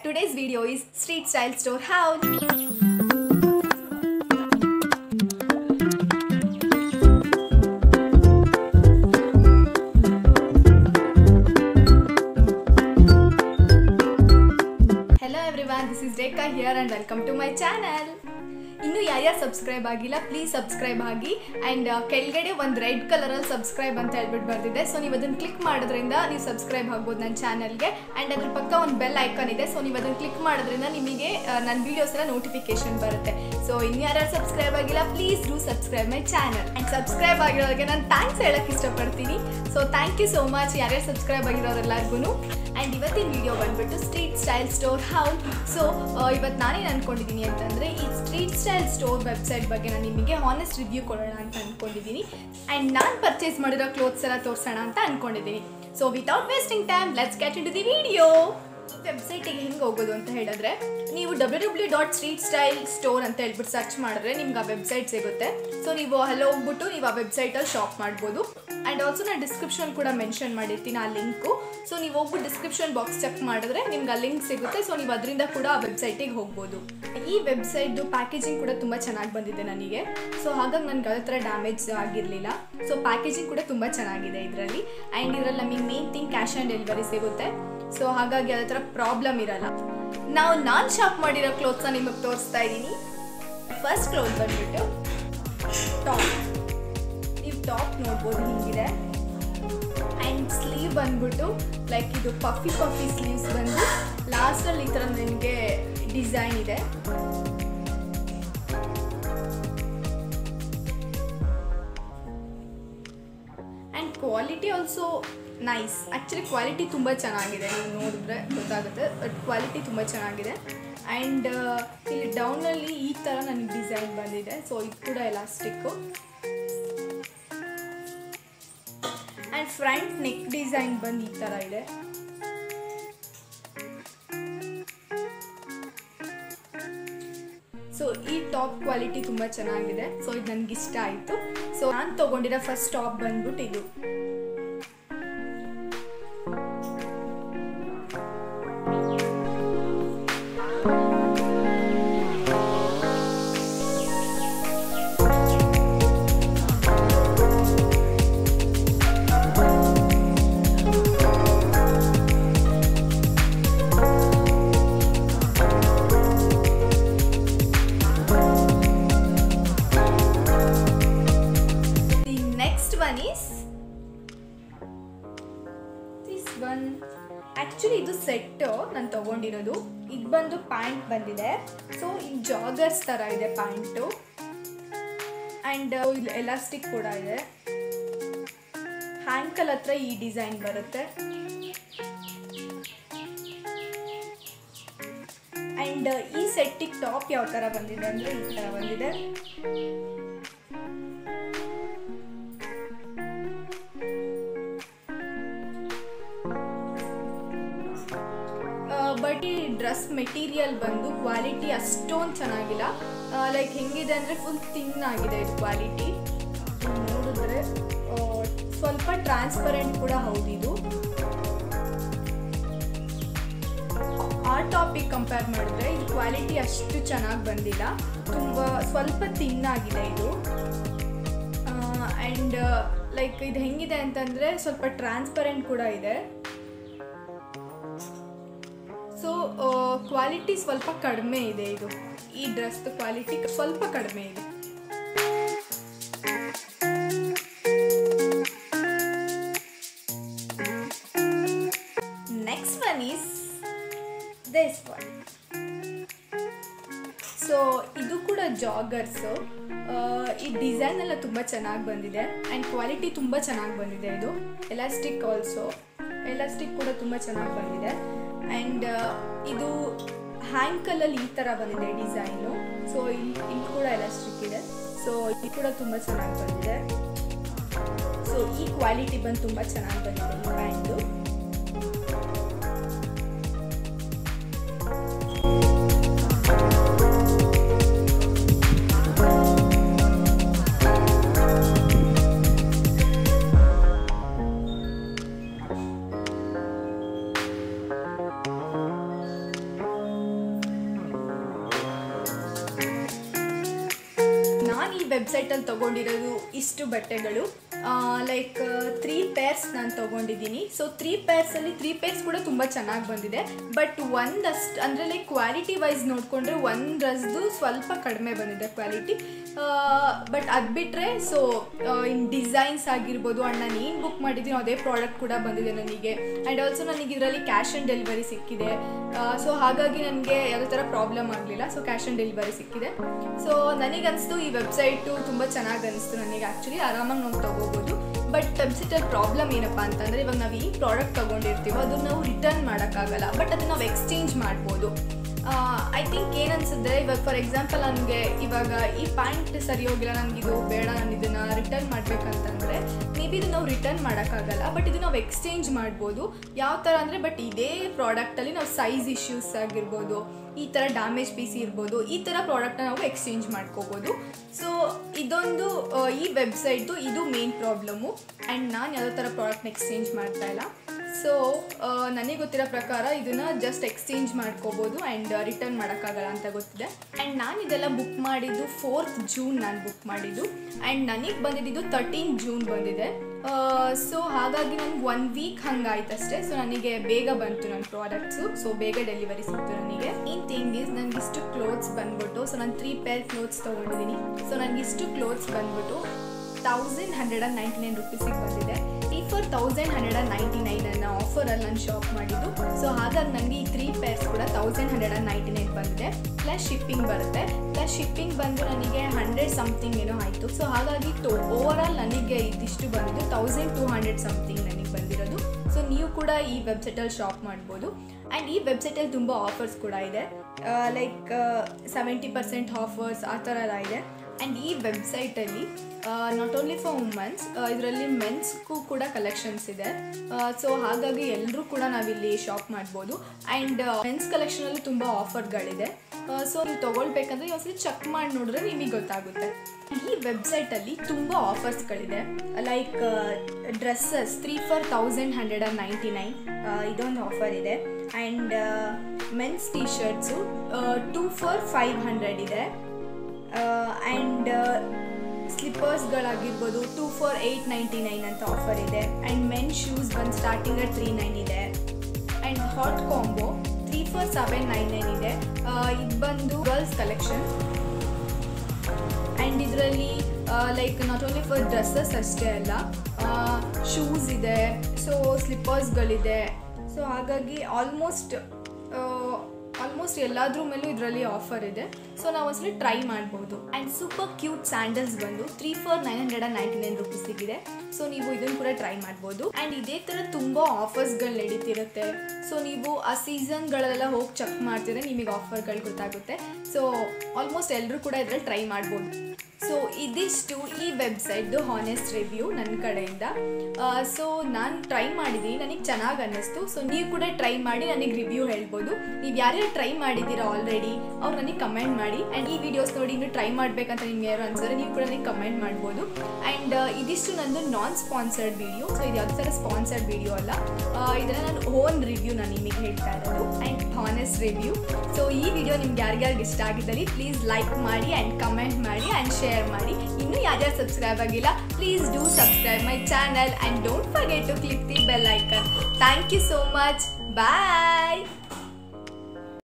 Today's video is Street Style Store How. Hello everyone, this is Rekha here and welcome to my channel. ಇನ್ನು ಯಾರ್ಯಾರು subscribe ಆಗಿಲ್ಲ please subscribe ಆಗಿ and ಕೆಳಗಡೆ ಒಂದು red ಕಲರಲ್ಲಿ subscribe ಅಂತ ಹೇಳ್ಬಿಟ್ಟು ಬರ್ತಿದೆ ಸೊ ನೀವು ಅದನ್ನು ಕ್ಲಿಕ್ ಮಾಡೋದ್ರಿಂದ ನೀವು ಸಬ್ಸ್ಕ್ರೈಬ್ ಆಗ್ಬೋದು ನನ್ನ ಚಾನಲ್ಗೆ ಆ್ಯಂಡ್ ಅದ್ರ ಪಕ್ಕ ಒಂದು ಬೆಲ್ ಐಕಾನ್ ಇದೆ ಸೊ ನೀವು ಅದನ್ನು ಕ್ಲಿಕ್ ಮಾಡೋದ್ರಿಂದ ನಿಮಗೆ ಆ, ನನ್ನ ವೀಡಿಯೋಸ್ ಎಲ್ಲ ನೋಟಿಫಿಕೇಶನ್ ಬರುತ್ತೆ ಸೊ ಇನ್ನು ಯಾರ್ಯಾರು ಸಬ್ಸ್ಕ್ರೈಬ್ ಆಗಿಲ್ಲ please do subscribe my channel and subscribe ಆಗಿರೋರಿಗೆ ನಾನು ಥ್ಯಾಂಕ್ಸ್ ಹೇಳಕ್ಕೆ ಇಷ್ಟಪಡ್ತೀನಿ so thank you so much ಯಾರ್ಯಾರು ಸಬ್ಸ್ಕ್ರೈಬ್ ಆಗಿರೋರೆಲ್ಲರಿಗೂ ಆ್ಯಂಡ್ ಇವತ್ತಿನ ವಿಡಿಯೋ ಬಂದ್ಬಿಟ್ಟು Street Style Store how so ಇವತ್ತು ನಾನೇನು ಅನ್ಕೊಂಡಿದ್ದೀನಿ ಅಂತಂದರೆ ಈ ಸ್ಟ್ರೀಟ್ ಸ್ಟೈಲ್ ಸ್ಟೋರ್ ವೆಬ್ಸೈಟ್ ಬಗ್ಗೆ ನಾನು ನಿಮಗೆ ಹಾನೆಸ್ಟ್ ರಿವ್ಯೂ ಕೊಡೋಣ ಅಂತ ಅನ್ಕೊಂಡಿದ್ದೀನಿ ಆ್ಯಂಡ್ ನಾನು ಪರ್ಚೇಸ್ ಮಾಡಿರೋ ಕ್ಲೋತ್ಸ್ ಎಲ್ಲ ತೋರಿಸೋಣ ಅಂತ ಅನ್ಕೊಂಡಿದ್ದೀನಿ so without wasting time let's get in to the video ವೆಬ್ಸೈಟಿಗೆ ಹೆಂಗೆ ಹೋಗೋದು ಅಂತ ಹೇಳಿದ್ರೆ ನೀವು W W dot Street Style Store ಅಂತ ಹೇಳ್ಬಿಟ್ಟು ಸರ್ಚ್ ಮಾಡಿದ್ರೆ ನಿಮ್ಗೆ ಆ ವೆಬ್ಸೈಟ್ ಸಿಗುತ್ತೆ ಸೊ ನೀವು ಅಲ್ಲಿ ಹೋಗ್ಬಿಟ್ಟು ನೀವು ಆ ವೆಬ್ಸೈಟಲ್ಲಿ ಶಾಪ್ ಮಾಡ್ಬೋದು ಆ್ಯಂಡ್ ಆಲ್ಸೋ ನಾನು ಡಿಸ್ಕ್ರಿಪ್ಷನ್ ಕೂಡ ಮೆನ್ಷನ್ ಮಾಡಿರ್ತೀನಿ ಆ ಲಿಂಕು ಸೊ ನೀವು ಹೋಗ್ಬಿಟ್ಟು ಡಿಸ್ಕ್ರಿಪ್ಷನ್ ಬಾಕ್ಸ್ ಚೆಕ್ ಮಾಡಿದ್ರೆ ನಿಮ್ಗೆ ಆ ಲಿಂಕ್ ಸಿಗುತ್ತೆ ಸೊ ನೀವು ಅದರಿಂದ ಕೂಡ ಆ ವೆಬ್ಸೈಟಿಗೆ ಹೋಗ್ಬೋದು ಈ ವೆಬ್ಸೈಟ್ದು ಪ್ಯಾಕೇಜಿಂಗ್ ಕೂಡ ತುಂಬ ಚೆನ್ನಾಗಿ ಬಂದಿದೆ ನನಗೆ ಸೊ ಹಾಗಾಗಿ ನನಗೆ ಯಾವುದೇ ಥರ ಡ್ಯಾಮೇಜ್ ಆಗಿರಲಿಲ್ಲ ಸೊ ಪ್ಯಾಕೇಜಿಂಗ್ ಕೂಡ ತುಂಬ ಚೆನ್ನಾಗಿದೆ ಇದರಲ್ಲಿ ಆ್ಯಂಡ್ ಇದರಲ್ಲಿ ನಮಗೆ main thing cash on delivery ಸಿಗುತ್ತೆ ಸೊ ಹಾಗಾಗಿ ಯಾವುದೇ ಥರ ಪ್ರಾಬ್ಲಮ್ ಇರಲ್ಲ ನಾವು ನಾನು ಶಾಪ್ ಮಾಡಿರೋ ಕ್ಲೋತ್ಸ್ನ ನಿಮಗೆ ತೋರಿಸ್ತಾ ಇದ್ದೀನಿ ಫಸ್ಟ್ ಕ್ಲೋತ್ ಬಂದ್ಬಿಟ್ಟು ಟಾಪ್ ನೀವು ಟಾಪ್ ನೋಡ್ಬೋದು ಹಿಂಗಿದೆ ಆ್ಯಂಡ್ ಸ್ಲೀವ್ ಬಂದ್ಬಿಟ್ಟು ಲೈಕ್ ಇದು ಪಫಿ ಪಫಿ ಸ್ಲೀವ್ಸ್ ಬಂದು ಲಾಸ್ಟಲ್ಲಿ ಈ ಥರ ನನಗೆ ಡಿಸೈನ್ ಇದೆ and quality also nice actually quality ತುಂಬ ಚೆನ್ನಾಗಿದೆ ನೀವು ನೋಡಿದ್ರೆ ಗೊತ್ತಾಗುತ್ತೆ ಬಟ್ ಕ್ವಾಲಿಟಿ ತುಂಬ ಚೆನ್ನಾಗಿದೆ ಆ್ಯಂಡ್ ಇಲ್ಲಿ ಡೌನಲ್ಲಿ ಈ ಥರ ನನಗೆ ಡಿಸೈನ್ ಬಂದಿದೆ ಸೊ ಇದು ಕೂಡ elastic and front neck design ಬಂದು ಈ ಥರ ಇದೆ ಸೊ ಈ ಟಾಪ್ ಕ್ವಾಲಿಟಿ ತುಂಬ ಚೆನ್ನಾಗಿದೆ ಸೊ ಇದು ನನಗೆ ಇಷ್ಟ ಆಯಿತು ಸೊ ನಾನು ತೊಗೊಂಡಿರೋ ಫಸ್ಟ್ ಟಾಪ್ ಬಂದ್ಬಿಟ್ಟು ಇದು the next one is this one actually ಇದು ಸೆಟ್ಟು ನಾನು ತೊಗೊಂಡಿರೋದು ಇದು ಬಂದು ಪ್ಯಾಂಟ್ ಬಂದಿದೆ ಸೊ ಇದು ಜಾಗರ್ಸ್ ಥರ ಇದೆ ಪ್ಯಾಂಟು ಆ್ಯಂಡ್ ಇಲ್ಲಿ ಎಲಾಸ್ಟಿಕ್ ಕೂಡ ಇದೆ ಹ್ಯಾಂಕಲ್ ಹತ್ರ ಈ ಡಿಸೈನ್ ಬರುತ್ತೆ ಆ್ಯಂಡ್ ಈ ಸೆಟ್ಟಿಗೆ ಟಾಪ್ ಯಾವ ಥರ ಬಂದಿದೆ ಅಂದರೆ ಈ ಥರ ಬಂದಿದೆ ಬಟ್ ಈ ಡ್ರೆಸ್ ಮೆಟೀರಿಯಲ್ ಬಂದು ಕ್ವಾಲಿಟಿ ಅಷ್ಟೊಂದು ಚೆನ್ನಾಗಿಲ್ಲ ಲೈಕ್ ಹೆಂಗಿದೆ ಅಂದರೆ ಫುಲ್ ತಿನ್ ಆಗಿದೆ ಇದು ಕ್ವಾಲಿಟಿ ನೋಡಿದ್ರೆ ಆ, ಸ್ವಲ್ಪ ಟ್ರಾನ್ಸ್ಪರೆಂಟ್ ಕೂಡ ಹೌದಿದು ಆ ಟಾಪಿಕ್ ಕಂಪೇರ್ ಮಾಡಿದ್ರೆ ಇದು ಕ್ವಾಲಿಟಿ ಅಷ್ಟು ಚೆನ್ನಾಗಿ ಬಂದಿಲ್ಲ ತುಂಬ ಸ್ವಲ್ಪ ತಿನ್ನಾಗಿದೆ ಇದು ಆ್ಯಂಡ್ ಲೈಕ್ ಇದು ಹೆಂಗಿದೆ ಅಂತಂದರೆ ಸ್ವಲ್ಪ ಟ್ರಾನ್ಸ್ಪರೆಂಟ್ ಕೂಡ ಇದೆ ಸೊ ಕ್ವಾಲಿಟಿ ಸ್ವಲ್ಪ ಕಡಿಮೆ ಇದೆ ಇದು ಈ ಡ್ರೆಸ್ದು ಕ್ವಾಲಿಟಿ ಸ್ವಲ್ಪ ಕಡಿಮೆ ಇದೆ next one is this one so ಇದು ಕೂಡ ಜಾಗರ್ಸು ಈ ಡಿಸೈನ್ ಎಲ್ಲ ತುಂಬ ಚೆನ್ನಾಗಿ ಬಂದಿದೆ ಆ್ಯಂಡ್ ಕ್ವಾಲಿಟಿ ತುಂಬ ಚೆನ್ನಾಗಿ ಬಂದಿದೆ ಇದು ಎಲಾಸ್ಟಿಕ್ ಆಲ್ಸೋ ಎಲಾಸ್ಟಿಕ್ ಕೂಡ ತುಂಬ ಚೆನ್ನಾಗಿ ಬಂದಿದೆ ಆ್ಯಂಡ್ ಇದು ಹ್ಯಾಂಕಲಲ್ಲಿ ಈ ಥರ ಬಂದಿದೆ ಡಿಸೈನು ಸೊ ಇಲ್ಲಿ ಇಲ್ಲಿ ಕೂಡ ಎಲಾಸ್ಟಿಕ್ ಇದೆ ಸೊ ಇದು ಕೂಡ ತುಂಬ ಚೆನ್ನಾಗಿ ಬಂದಿದೆ ಸೊ ಈ ಕ್ವಾಲಿಟಿ ಬಂದು ತುಂಬ ಚೆನ್ನಾಗಿ ಬಂದಿದೆ ಈ ಪ್ಯಾಂಟು ವೆಬ್ಸೈಟಲ್ಲಿ ತೊಗೊಂಡಿರೋದು ಇಷ್ಟು ಬಟ್ಟೆಗಳು ಲೈಕ್ ತ್ರೀ ಪೇರ್ಸ್ ನಾನು ತೊಗೊಂಡಿದ್ದೀನಿ ಸೊ ತ್ರೀ ಪೇರ್ಸಲ್ಲಿ ತ್ರೀ ಪೇರ್ಸ್ ಕೂಡ ತುಂಬ ಚೆನ್ನಾಗಿ ಬಂದಿದೆ ಬಟ್ ಒಂದಷ್ಟು ಅಂದರೆ ಲೈಕ್ ಕ್ವಾಲಿಟಿ ವೈಸ್ ನೋಡಿಕೊಂಡ್ರೆ ಒಂದು ಡ್ರೆಸ್ದು ಸ್ವಲ್ಪ ಕಡಿಮೆ ಬಂದಿದೆ ಕ್ವಾಲಿಟಿ ಬಟ್ ಅದು ಬಿಟ್ಟರೆ ಸೊ ಇನ್ ಡಿಸೈನ್ಸ್ ಆಗಿರ್ಬೋದು ಆ್ಯಂಡ್ ನಾನು ಏನು ಬುಕ್ ಮಾಡಿದ್ದೀನಿ ಅದೇ ಪ್ರಾಡಕ್ಟ್ ಕೂಡ ಬಂದಿದೆ ನನಗೆ ಆ್ಯಂಡ್ ಆಲ್ಸೋ ನನಗೆ ಇದರಲ್ಲಿ ಕ್ಯಾಶ್ ಆನ್ ಡೆಲಿವರಿ ಸಿಕ್ಕಿದೆ ಸೊ ಹಾಗಾಗಿ ನನಗೆ ಯಾವುದೇ ಥರ ಪ್ರಾಬ್ಲಮ್ ಆಗಲಿಲ್ಲ ಸೊ ಕ್ಯಾಶ್ ಆನ್ ಡೆಲಿವರಿ ಸಿಕ್ಕಿದೆ ಸೊ ನನಗನ್ನಿಸ್ತು ಈ ವೆಬ್ಸೈಟು ತುಂಬ ಚೆನ್ನಾಗಿ ಅನಿಸ್ತು ನನಗೆ ಆ್ಯಕ್ಚುಲಿ ಆರಾಮಾಗಿ ನಾವು ತೊಗೋಬೋದು ಬಟ್ ವೆಬ್ಸೈಟಲ್ಲಿ ಪ್ರಾಬ್ಲಮ್ ಏನಪ್ಪ ಅಂತಂದರೆ ಇವಾಗ ನಾವು ಈ ಪ್ರಾಡಕ್ಟ್ ತೊಗೊಂಡಿರ್ತೀವೋ ಅದನ್ನು ನಾವು ರಿಟರ್ನ್ ಮಾಡೋಕ್ಕಾಗಲ್ಲ ಬಟ್ ಅದನ್ನು ನಾವು ಎಕ್ಸ್ಚೇಂಜ್ ಮಾಡ್ಬೋದು ಐ ಥಿಂಕ್ ಏನನ್ಸಿದ್ರೆ ಇವಾಗ ಫಾರ್ ಎಕ್ಸಾಂಪಲ್ ನನಗೆ ಇವಾಗ ಈ ಪ್ಯಾಂಟ್ ಸರಿ ಹೋಗಿಲ್ಲ ನನಗಿದು ಬೇಡ ನಾನು ಇದನ್ನು ರಿಟರ್ನ್ ಮಾಡಬೇಕಂತಂದರೆ ಮೇ ಬಿ ಇದು ನಾವು ರಿಟರ್ನ್ ಮಾಡೋಕ್ಕಾಗಲ್ಲ ಬಟ್ ಇದು ನಾವು ಎಕ್ಸ್ಚೇಂಜ್ ಮಾಡ್ಬೋದು ಯಾವ ಥರ ಅಂದರೆ ಬಟ್ ಇದೇ ಪ್ರಾಡಕ್ಟಲ್ಲಿ ನಾವು ಸೈಜ್ ಇಶ್ಯೂಸ್ ಆಗಿರ್ಬೋದು ಈ ಥರ ಡ್ಯಾಮೇಜ್ ಪೀಸ್ ಇರ್ಬೋದು ಈ ಥರ ಪ್ರಾಡಕ್ಟ್ನ ನಾವು ಎಕ್ಸ್ಚೇಂಜ್ ಮಾಡ್ಕೋಬೋದು ಸೊ ಇದೊಂದು ಆ, ಈ ವೆಬ್ಸೈಟು ಇದು ಮೇನ್ ಪ್ರಾಬ್ಲಮ್ಮು ಆ್ಯಂಡ್ ನಾನು ಯಾವುದೇ ಥರ ಪ್ರಾಡಕ್ಟ್ನ ಎಕ್ಸ್ಚೇಂಜ್ ಮಾಡ್ತಾ ಇಲ್ಲ ಸೊ ನನಗೆ ಗೊತ್ತಿರೋ ಪ್ರಕಾರ ಇದನ್ನು ಜಸ್ಟ್ ಎಕ್ಸ್ಚೇಂಜ್ ಮಾಡ್ಕೋಬೋದು ಆ್ಯಂಡ್ ರಿಟರ್ನ್ ಮಾಡೋಕ್ಕಾಗಲ್ಲ ಅಂತ ಗೊತ್ತಿದೆ ಆ್ಯಂಡ್ ನಾನು ಇದೆಲ್ಲ ಬುಕ್ ಮಾಡಿದ್ದು ಫೋರ್ತ್ ಜೂನ್ ನಾನು ಬುಕ್ ಮಾಡಿದ್ದು ಆ್ಯಂಡ್ ನನಗೆ ಬಂದಿದ್ದು ತರ್ಟೀನ್ ಜೂನ್ ಬಂದಿದೆ ಸೊ ಹಾಗಾಗಿ ನನಗೆ ಒನ್ ವೀಕ್ ಹಂಗಾಯ್ತಷ್ಟೇ ಸೊ ನನಗೆ ಬೇಗ ಬಂತು ನನ್ನ ಪ್ರಾಡಕ್ಟ್ಸು ಸೊ ಬೇಗ ಡೆಲಿವರಿ ಸಿಕ್ತು ನನಗೆ ಇನ್ ಥಿಂಗ್ ಈಸ್ ನನಗೆ ಇಷ್ಟು ಕ್ಲೋತ್ಸ್ ಬಂದ್ಬಿಟ್ಟು ಸೊ ನಾನು ತ್ರೀ ಪೇರ್ ಕ್ಲೋತ್ಸ್ ತೊಗೊಂಡಿದ್ದೀನಿ ಸೊ ನನಗೆ ಇಷ್ಟು ಕ್ಲೋತ್ಸ್ ಬಂದ್ಬಿಟ್ಟು thousand hundred and ninety nine ರುಪೀಸಿಗೆ ಬಂದಿದೆ ಈ four thousand hundred and ninety ನೈನನ್ನು ಆಫರಲ್ಲಿ ನಾನು ಶಾಪ್ ಮಾಡಿದ್ದು ಸೊ ಹಾಗಾಗಿ ನನಗೆ ಈ ತ್ರೀ ಪೇರ್ಸ್ ಕೂಡ thousand hundred and ninety nine ಬಂದಿದೆ ಪ್ಲಸ್ ಶಿಪ್ಪಿಂಗ್ ಬರುತ್ತೆ ಪ್ಲಸ್ ಶಿಪ್ಪಿಂಗ್ ಬಂದು ನನಗೆ ಹಂಡ್ರೆಡ್ ಸಮಥಿಂಗ್ ಏನೋ ಆಯಿತು ಸೊ ಹಾಗಾಗಿ ಟೋ ಓವರ್ ಆಲ್ ನನಗೆ ಇದಿಷ್ಟು ಬಂದಿದ್ದು ತೌಸಂಡ್ ಟೂ ಹಂಡ್ರೆಡ್ ಸಮಥಿಂಗ್ ನನಗೆ ಬಂದಿರೋದು ಸೊ ನೀವು ಕೂಡ ಈ ವೆಬ್ಸೈಟಲ್ಲಿ ಶಾಪ್ ಮಾಡ್ಬೋದು ಆ್ಯಂಡ್ ಈ ವೆಬ್ಸೈಟಲ್ಲಿ ತುಂಬ ಆಫರ್ಸ್ ಕೂಡ ಇದೆ ಲೈಕ್ ಸೆವೆಂಟಿ ಪರ್ಸೆಂಟ್ ಆಫರ್ಸ್ ಆ ಥರ ಎಲ್ಲ ಇದೆ ಆ್ಯಂಡ್ ಈ ವೆಬ್ಸೈಟಲ್ಲಿ ನಾಟ್ ಓನ್ಲಿ ಫಾರ್ ವುಮನ್ಸ್ ಇದರಲ್ಲಿ ಮೆನ್ಸ್ಗೂ ಕೂಡ ಕಲೆಕ್ಷನ್ಸ್ ಇದೆ ಸೊ ಹಾಗಾಗಿ ಎಲ್ಲರೂ ಕೂಡ ನಾವಿಲ್ಲಿ ಶಾಪ್ ಮಾಡ್ಬೋದು ಆ್ಯಂಡ್ ಮೆನ್ಸ್ ಕಲೆಕ್ಷನಲ್ಲಿ ತುಂಬ ಆಫರ್ಗಳಿದೆ ಸೊ ನೀವು ತೊಗೊಳ್ಬೇಕಂದ್ರೆ ಒಂದ್ಸಲಿ ಚೆಕ್ ಮಾಡಿ ನೋಡಿದ್ರೆ ನಿಮಗೆ ಗೊತ್ತಾಗುತ್ತೆ ಈ ವೆಬ್ಸೈಟಲ್ಲಿ ತುಂಬ ಆಫರ್ಸ್ಗಳಿದೆ like dresses three for thousand hundred and ninety nine ಇದೊಂದು ಆಫರ್ ಇದೆ and men's T shirts two for five hundred ಇದೆ ಆ್ಯಂಡ್ ಸ್ಲಿಪ್ಪರ್ಸ್ಗಳಾಗಿರ್ಬೋದು two for eight ninety nine ಅಂತ ಆಫರ್ ಇದೆ ಆ್ಯಂಡ್ ಮೆನ್ ಶೂಸ್ ಬಂದು ಸ್ಟಾರ್ಟಿಂಗ್ ಅಟ್ ತ್ರೀ ನೈನ್ ಇದೆ and hot combo three for seven nine nine ಇದೆ ಇದು ಬಂದು ಗರ್ಲ್ಸ್ ಕಲೆಕ್ಷನ್ ಆ್ಯಂಡ್ ಇದರಲ್ಲಿ like not only for dresses ಅಷ್ಟೇ ಅಲ್ಲ ಶೂಸ್ ಇದೆ ಸೊ ಸ್ಲಿಪ್ಪರ್ಸ್ಗಳಿದೆ ಸೊ ಹಾಗಾಗಿ ಆಲ್ಮೋಸ್ಟ್ ಆಲ್ಮೋಸ್ಟ್ ಎಲ್ಲಾದ್ರ ಮೇಲೂ ಇದರಲ್ಲಿ ಆಫರ್ ಇದೆ ಸೊ ನಾವು ಒಂದ್ಸಲ ಟ್ರೈ ಮಾಡ್ಬೋದು ಆ್ಯಂಡ್ ಸೂಪರ್ ಕ್ಯೂಟ್ ಸ್ಯಾಂಡಲ್ಸ್ ಬಂದು three four nine hundred and ninety nine ರುಪೀಸಿಗಿದೆ ಸೊ ನೀವು ಇದನ್ನು ಕೂಡ ಟ್ರೈ ಮಾಡ್ಬೋದು ಆ್ಯಂಡ್ ಇದೇ ಥರ ತುಂಬ ಆಫರ್ಸ್ಗಳು ನಡೀತಿರುತ್ತೆ ಸೊ ನೀವು ಆ ಸೀಸನ್ಗಳೆಲ್ಲ ಹೋಗಿ ಚೆಕ್ ಮಾಡ್ತಿದ್ರೆ ನಿಮಗೆ ಆಫರ್ಗಳು ಗೊತ್ತಾಗುತ್ತೆ ಸೊ ಆಲ್ಮೋಸ್ಟ್ ಎಲ್ಲರೂ ಕೂಡ ಇದ್ರಲ್ಲಿ ಟ್ರೈ ಮಾಡ್ಬೋದು ಸೊ ಇದಿಷ್ಟು ಈ ವೆಬ್ಸೈಟ್ದು ಹಾನೆಸ್ಟ್ ರಿವ್ಯೂ ನನ್ನ ಕಡೆಯಿಂದ ಸೊ ನಾನು ಟ್ರೈ ಮಾಡಿದ್ದೀನಿ ನನಗೆ ಚೆನ್ನಾಗಿ ಅನ್ನಿಸ್ತು ಸೊ ನೀವು ಕೂಡ ಟ್ರೈ ಮಾಡಿ ನನಗೆ ರಿವ್ಯೂ ಹೇಳ್ಬೋದು ನೀವು ಯಾರ್ಯಾರು ಟ್ರೈ ಮಾಡಿದ್ದೀರಾ ಆಲ್ರೆಡಿ ಅವ್ರು ನನಗೆ ಕಮೆಂಟ್ ಮಾಡಿ ಆ್ಯಂಡ್ ಈ ವಿಡಿಯೋಸ್ ನೋಡಿ ಇನ್ನು ಟ್ರೈ ಮಾಡಬೇಕಂತ ನಿಮ್ಗೆ ಯಾರು ಅನ್ಸಿದ್ರೆ ನೀವು ಕೂಡ ನನಗೆ ಕಮೆಂಟ್ ಮಾಡ್ಬೋದು ಆ್ಯಂಡ್ ಇದಿಷ್ಟು ನಂದು ನಾನ್ ಸ್ಪಾನ್ಸರ್ಡ್ ವಿಡಿಯೋ ಸೊ ಇದು ಯಾವುದೇ ಥರ ಸ್ಪಾನ್ಸರ್ಡ್ ವಿಡಿಯೋ ಅಲ್ಲ ಇದನ್ನು ನಾನು ಓನ್ ರಿವ್ಯೂ ನಾನು ನಿಮಗೆ ಹೇಳ್ತಾ ಇರೋದು ಆ್ಯಂಡ್ ಹಾನೆಸ್ಟ್ ರಿವ್ಯೂ ಸೊ ಈ ವಿಡಿಯೋ ನಿಮ್ಗೆ ಯಾರಿಗಾರಿಗೆ ಇಷ್ಟ ಆಗಿದ್ದಲ್ಲಿ ಪ್ಲೀಸ್ ಲೈಕ್ ಮಾಡಿ ಆ್ಯಂಡ್ ಕಮೆಂಟ್ ಮಾಡಿ ಆ್ಯಂಡ್ ಶೇರ್ ಮಾಡಿ ಇನ್ನೂ ಯಾರ್ಯಾರು ಸಬ್ಸ್ಕ್ರೈಬ್ ಆಗಿಲ್ಲ please do subscribe my channel and don't forget to click the bell icon thank you so much bye